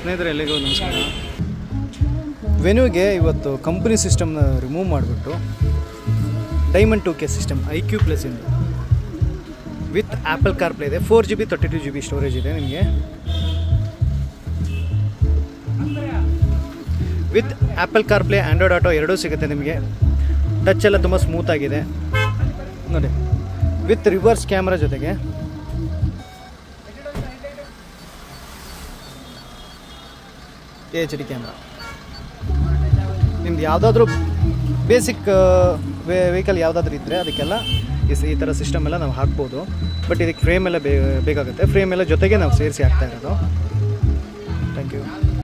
ಸ್ನೇಹಿತರೆ ಎಲ್ಲಿಗೂ ನಮಸ್ಕಾರ ವೆನ್ಯೂಗೆ ಇವತ್ತು ಕಂಪ್ನಿ ಸಿಸ್ಟಮ್ನ ರಿಮೂವ್ ಮಾಡಿಬಿಟ್ಟು diamond two K system I Q plus ಇಂದು ವಿತ್ ಆ್ಯಪಲ್ ಕಾರ್ ಪ್ಲೇ ಇದೆ four G B thirty two G B storage ಇದೆ ನಿಮಗೆ with Apple car play Android auto ಎರಡೂ ಸಿಗುತ್ತೆ ನಿಮಗೆ ಟಚ್ ಎಲ್ಲ ತುಂಬ ಸ್ಮೂತ್ ಆಗಿದೆ ನೋಡಿ ವಿತ್ ರಿವರ್ಸ್ ಕ್ಯಾಮ್ರಾ ಜೊತೆಗೆ ಎಚ್ ಡಿ ಕ್ಯಾಮ್ರಾ ನಿಮ್ದು ಯಾವುದಾದ್ರೂ ಬೇಸಿಕ್ ವೆಹಿಕಲ್ ಯಾವುದಾದ್ರೂ ಇದ್ದರೆ ಅದಕ್ಕೆಲ್ಲ ಈ ಸ- ಈ ಥರ ಸಿಸ್ಟಮ್ ಎಲ್ಲ ನಾವು ಹಾಕ್ಬೋದು ಬಟ್ ಇದಕ್ಕೆ ಫ್ರೇಮ್ ಎಲ್ಲ ಬೇ ಬೇಕಾಗುತ್ತೆ ಫ್ರೇಮ್ ಎಲ್ಲ ಜೊತೆಗೆ ನಾವು ಸೇರಿಸಿ ಹಾಕ್ತಾ ಇರೋದು ಥ್ಯಾಂಕ್ ಯು